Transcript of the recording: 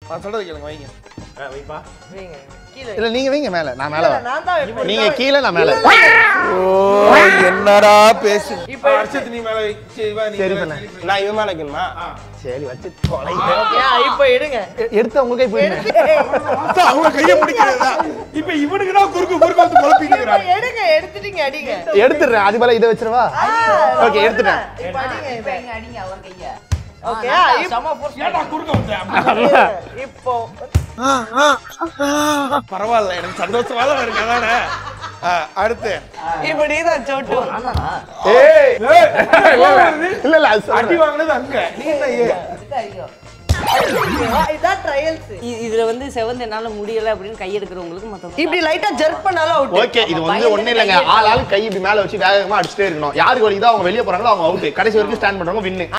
நான் சொல்றது கேளுங்க வைங்க வைப்பா வைங்க. கீழே இல்ல நீங்க வைங்க மேல நான் மேல இல்ல, வரேன் நான் தான் வைப்பேன். நீங்க கீழே நான் மேல ஓ என்னடா பேசு இப்ப இப்ப அர்ஷத் நீ மேல வை சரி வா நீ சரி மேல பண்ணு. வை. நான் இவன் மேல வைக்கணுமா சரி வச்சு தொலை ஏன், இப்ப எடுங்க எ- எடுத்து உங்க கை போயிருங்க அதான் அவங்க கைய பிடிக்கிறதா இப்ப இவனுக்கு தான் குறுக்கு குறுக்கு வந்து இப்ப குழப்பிக்கிறாங்க எடுங்க எடுத்துட்டீங்க அடிங்க எடுத்துடுறேன் அது போல இதை வச்சிருவா ஓகே எடுத்துட்டேன் இப்ப அடிங்க இப்ப இதை. எங்க அடிங்க அவர் கைய Okay, ஆ, இப்ப- செம force ஏன்டா குறுக்க வந்த இப்போ பரவாயில்ல எனக்கு சந்தோஷமா தான் இருக்கு அதானே ஆ, அடுத்து இப்ப நீதான் சோட்டு அண்ணனா ஏய் ஏய், கோவம் வருது. இல்ல இல்ல அது அடி சொல்றேன். வாங்கினது அங்க நீ என்ன ஏ இதுக்கு அடிக்கும். இதான் ட்ரையல்ஸ் இ- இதுல வந்து செவந்து என்னால முடியல அப்படின்னு கை எடுக்கிறவங்களுக்கு மத்த இப்படி லைட்டா ஜர்க் பண்ணாலும் அவுட் ஓகே இது வந்து ஒண்ணு இல்லைங்க ஆள் ஆள் கை இப்படி மேல வச்சு வேகமா அடிச்சுட்டே இருக்கணும் யாருக்கு வலிக்குதோ அவங்க வெளியே போறாங்களோ அவங்க அவுட் கடைசி வரைக்கும் ஸ்டாண்ட் பண்றவங்க வின்னு